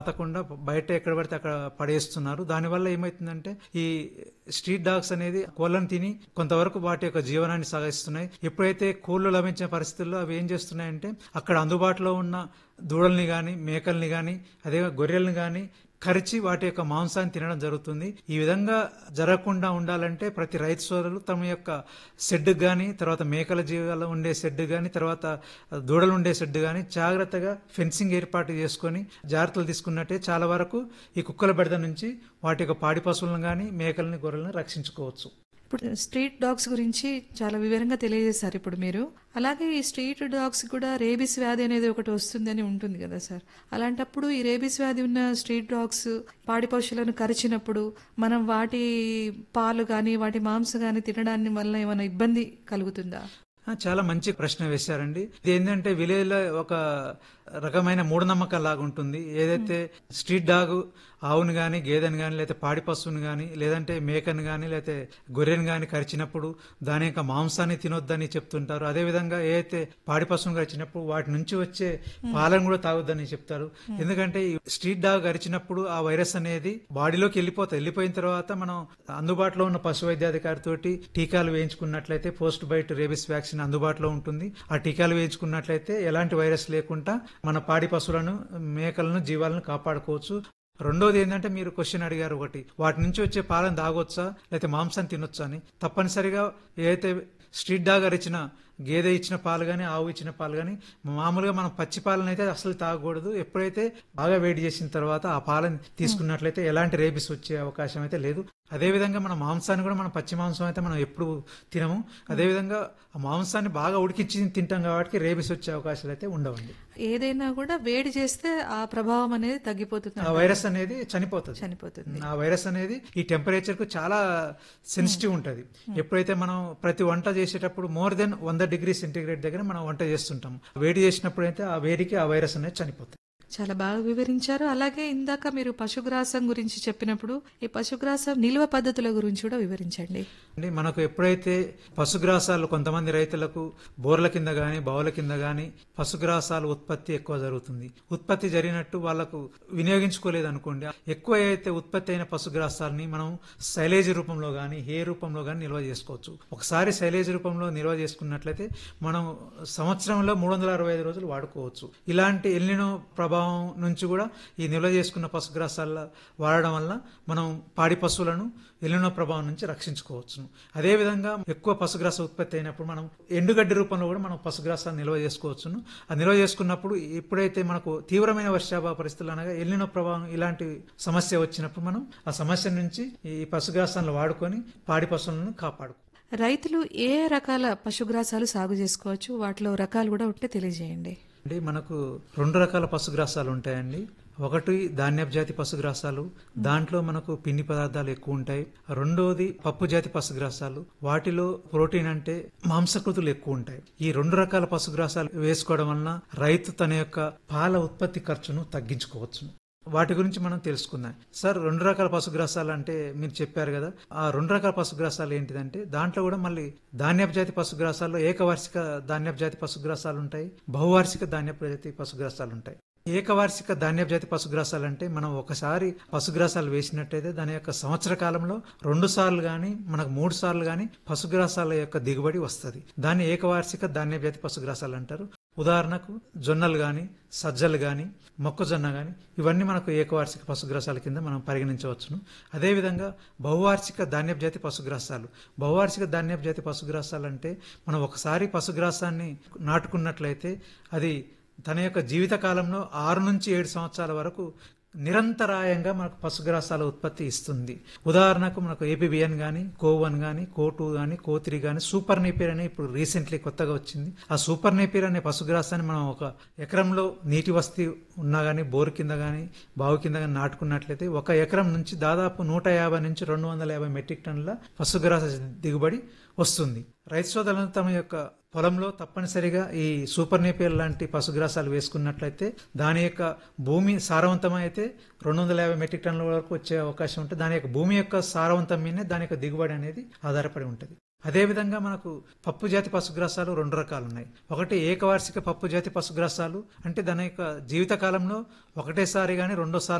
పాతకుండా బయట ఎక్కడ పడితే అక్కడ పడేస్తున్నారు దానివల్ల ఏమైతుందంటే ఈ స్ట్రీట్ డాగ్స్ అనేది కోళ్ళను తిని కొంతవరకు వాటి యొక్క జీవనాన్ని సాగిస్తున్నాయి ఎప్పుడైతే కోళ్లు లభించిన పరిస్థితుల్లో అవి ఏం చేస్తున్నాయంటే అక్కడ అందుబాటులో ఉన్న దూడల్ని గాని మేకల్ని గాని అదే గొర్రెల్ని గాని కరిచి వాటి యొక్క మాంసాన్ని తినడం జరుగుతుంది ఈ విధంగా జరగకుండా ఉండాలంటే ప్రతి రైతు సోదరులు తమ యొక్క షెడ్ గాని తర్వాత మేకల జీవాలు ఉండే షెడ్ గాని తర్వాత దూడలు ఉండే షెడ్ గాని జాగ్రత్తగా ఫెన్సింగ్ ఏర్పాటు చేసుకొని జాగ్రత్తలు తీసుకున్నట్టే చాలా వరకు ఈ కుక్కల బెడద నుంచి వాటి యొక్క పాడి పశువులను గాని మేకల్ని గొర్రెలను రక్షించుకోవచ్చు ఇప్పుడు స్ట్రీట్ డాగ్స్ గురించి చాలా వివరంగా తెలియజేశారు ఇప్పుడు మీరు అలాగే ఈ స్ట్రీట్ డాగ్స్ కూడా రేబీస్ వ్యాధి అనేది ఒకటి వస్తుందని ఉంటుంది కదా సార్ అలాంటప్పుడు ఈ రేబీస్ వ్యాధి ఉన్న స్ట్రీట్ డాగ్స్ పాడి పశువులను కరిచినప్పుడు మనం వాటి పాలు కానీ వాటి మాంసం కానీ తినడాన్ని వల్ల ఏమైనా ఇబ్బంది కలుగుతుందా ఆ, చాలా మంచి ప్రశ్న వేశారండి ఇది ఏంటంటే విలేజ్ లో ఒక రకమైన మూఢనమ్మకం లాగా ఉంటుంది ఏదైతే స్ట్రీట్ డాగ్ ఆవును గాని గేదెను గాని లేకపోతే పాడి పశువుని గాని లేదంటే మేకను గాని లేకపోతే గొర్రెను గాని కరిచినప్పుడు దాని యొక్క మాంసాన్ని తినొద్దని చెప్తుంటారు అదే విధంగా ఏదైతే పాడి పశువును కరిచినప్పుడు వాటి నుంచి వచ్చే పాలను కూడా తాగొద్దని చెప్తారు ఎందుకంటే ఈ స్ట్రీట్ డాగ్ కరిచినప్పుడు ఆ వైరస్ అనేది బాడీలోకి వెళ్ళిపోతాయి వెళ్ళిపోయిన తర్వాత మనం అందుబాటులో ఉన్న పశు వైద్యాధికారితోటి టీకాలు వేయించుకున్నట్లయితే పోస్ట్ బైట్ రేబిస్ వ్యాక్సిన్ అందుబాటులో ఉంటుంది ఆ టీకాలు వేయించుకున్నట్లయితే ఎలాంటి వైరస్ లేకుండా మన పాడి పశువులను మేకలను జీవాలను కాపాడుకోవచ్చు రెండోది ఏంటంటే మీరు క్వశ్చన్ అడిగారు ఒకటి వాటి నుంచి వచ్చే పాలను తాగొచ్చా లేకపోతే మాంసం తినొచ్చా అని తప్పనిసరిగా ఏదైతే స్ట్రీట్ డాగ్ అరిచిన గేదె ఇచ్చిన పాలు కానీ ఆవు ఇచ్చిన పాలు కానీ మామూలుగా మనం పచ్చి పాలను అయితే అసలు తాగకూడదు ఎప్పుడైతే బాగా వేడి చేసిన తర్వాత ఆ పాలను తీసుకున్నట్లయితే ఎలాంటి రేబిస్ వచ్చే అవకాశం అయితే లేదు అదేవిధంగా మన మాంసాన్ని కూడా మనం పచ్చి మాంసం అయితే మనం ఎప్పుడు తినము అదేవిధంగా ఆ మాంసాన్ని బాగా ఉడికించి తింటాం కాబట్టి రేబిస్ వచ్చే అవకాశాలు అయితే ఉండవండి ఏదైనా కూడా వేడి చేస్తే ఆ ప్రభావం అనేది తగ్గిపోతుంది ఆ వైరస్ అనేది చనిపోతుంది చనిపోతుంది ఆ వైరస్ అనేది ఈ టెంపరేచర్ కు చాలా సెన్సిటివ్ ఉంటది ఎప్పుడైతే మనం ప్రతి వంట చేసేటప్పుడు మోర్ దెన్ వంద డిగ్రీ సెంటీగ్రేడ్ దగ్గర మనం వంట చేస్తుంటాం వేడి చేసినప్పుడు అయితే ఆ వేడికి ఆ వైరస్ అనేది చనిపోతుంది చాలా బాగా వివరించారు అలాగే ఇందాక మీరు పశుగ్రాసం గురించి చెప్పినప్పుడు ఈ పశుగ్రాసం నిల్వ పద్ధతుల గురించి కూడా వివరించండి అండి మనకు ఎప్పుడైతే పశుగ్రాసాలు కొంతమంది రైతులకు బోర్ల కింద గాని బావుల కింద గాని పశుగ్రాసాలు ఉత్పత్తి ఎక్కువ జరుగుతుంది ఉత్పత్తి జరిగినట్టు వాళ్ళకు వినియోగించుకోలేదు అనుకోండి ఎక్కువ అయితే ఉత్పత్తి అయిన పశుగ్రాసాలని మనం శైలేజ్ రూపంలో గాని హే రూపంలో గాని నిల్వ చేసుకోవచ్చు ఒకసారి శైలేజ్ రూపంలో నిల్వ చేసుకున్నట్లయితే మనం సంవత్సరంలో మూడు వందల అరవై ఐదు రోజులు వాడుకోవచ్చు ఇలాంటి ఎల్లినో ప్రభావం నుంచి కూడా ఈ నిల్వ చేసుకున్న పశుగ్రాసాల వాడడం వల్ల మనం పాడి పశువులను ఎల్లినో ప్రభావం నుంచి రక్షించుకోవచ్చును అదేవిధంగా ఎక్కువ పశుగ్రాస ఉత్పత్తి అయినప్పుడు మనం ఎండుగడ్డి రూపంలో కూడా మనం పశుగ్రాసాన్ని నిల్వ చేసుకోవచ్చును ఆ నిల్వ చేసుకున్నప్పుడు ఎప్పుడైతే మనకు తీవ్రమైన వర్షాభావ పరిస్థితులు అనగా ఎల్లినో ప్రభావం ఇలాంటి సమస్య వచ్చినప్పుడు మనం ఆ సమస్య నుంచి ఈ పశుగ్రాసాలను వాడుకొని పాడి పశువులను కాపాడు రైతులు ఏ రకాల పశుగ్రాసాలు సాగు చేసుకోవచ్చు వాటిలో రకాలు కూడా ఉంటే తెలియజేయండి అంటే మనకు రెండు రకాల పశుగ్రాసాలు ఉంటాయండి ఒకటి ధాన్యపు జాతి పశుగ్రాసాలు దాంట్లో మనకు పిండి పదార్థాలు ఎక్కువ ఉంటాయి రెండోది పప్పు జాతి పశుగ్రాసాలు వాటిలో ప్రోటీన్ అంటే మాంసకృతులు ఎక్కువ ఉంటాయి ఈ రెండు రకాల పశుగ్రాసాలు వేసుకోవడం వలన రైతు తన యొక్క పాల ఉత్పత్తి ఖర్చును తగ్గించుకోవచ్చు వాటి గురించి మనం తెలుసుకుందాం సార్ రెండు రకాల పశుగ్రాసాలు అంటే మీరు చెప్పారు కదా ఆ రెండు రకాల పశుగ్రాసాలు ఏంటిదంటే దాంట్లో కూడా మళ్ళీ ధాన్యపు జాతి పశుగ్రాసాల్లో ఏకవార్షిక ధాన్యపు జాతి పశుగ్రాసాలు ఉంటాయి బహువార్షిక ధాన్యపు జాతి పశుగ్రాసాలు ఉంటాయి ఏకవార్షిక ధాన్యపు జాతి పశుగ్రాసాలు అంటే మనం ఒకసారి పశుగ్రాసాలు వేసినట్టయితే దాని యొక్క సంవత్సర కాలంలో రెండు సార్లు గాని మనకు మూడు సార్లు గాని పశుగ్రాసాల యొక్క దిగుబడి వస్తుంది దాన్ని ఏకవార్షిక ధాన్యపు జాతి పశుగ్రాసాలు అంటారు ఉదాహరణకు జొన్నలు గాని సజ్జలు గాని మొక్కజొన్న గాని ఇవన్నీ మనకు ఏకవార్షిక పశుగ్రాసాల కింద మనం పరిగణించవచ్చును అదేవిధంగా బహువార్షిక ధాన్యపు జాతి పశుగ్రాసాలు బహువార్షిక ధాన్యపు జాతి పశుగ్రాసాలు అంటే మనం ఒకసారి పశుగ్రాసాన్ని నాటుకున్నట్లయితే అది తన యొక్క జీవిత కాలంలో ఆరు నుంచి ఏడు సంవత్సరాల వరకు నిరంతరాయంగా మనకు పశుగ్రాసాల ఉత్పత్తి ఇస్తుంది ఉదాహరణకు మనకు ఏపీబిఎన్ గాని కోవన్ గాని కోటు గాని కోత్రి గాని సూపర్ నేపియర్ అనే ఇప్పుడు రీసెంట్లీ కొత్తగా వచ్చింది ఆ సూపర్ నేపియర్ అనే పశుగ్రాసాన్ని మనం ఒక ఎకరంలో నీటి వస్తీ ఉన్నా గానీ బోరు కింద గానీ బావు కింద గానీ నాటుకున్నట్లయితే ఒక ఎకరం నుంచి దాదాపు నూట యాభై నుంచి రెండు వందల యాభై మెట్రిక్ టన్నుల పశుగ్రాస దిగుబడి వస్తుంది రైతు సోదరులను తమ యొక్క పొలంలో తప్పనిసరిగా ఈ సూపర్ నేపియర్ లాంటి పశుగ్రాసాలు వేసుకున్నట్లయితే దాని యొక్క భూమి సారవంతమైతే రెండు వందల యాభై మెట్రిక్ టన్నుల వరకు వచ్చే అవకాశం ఉంటుంది దాని యొక్క భూమి యొక్క సారవంతం మీదనే దాని యొక్క దిగుబడి అనేది ఆధారపడి ఉంటుంది అదేవిధంగా మనకు పప్పు జాతి పశుగ్రాసాలు రెండు రకాలు ఉన్నాయి ఒకటి ఏకవార్షిక పప్పు జాతి పశుగ్రాసాలు అంటే దాని యొక్క జీవిత కాలంలో ఒకటేసారి కానీ రెండోసారి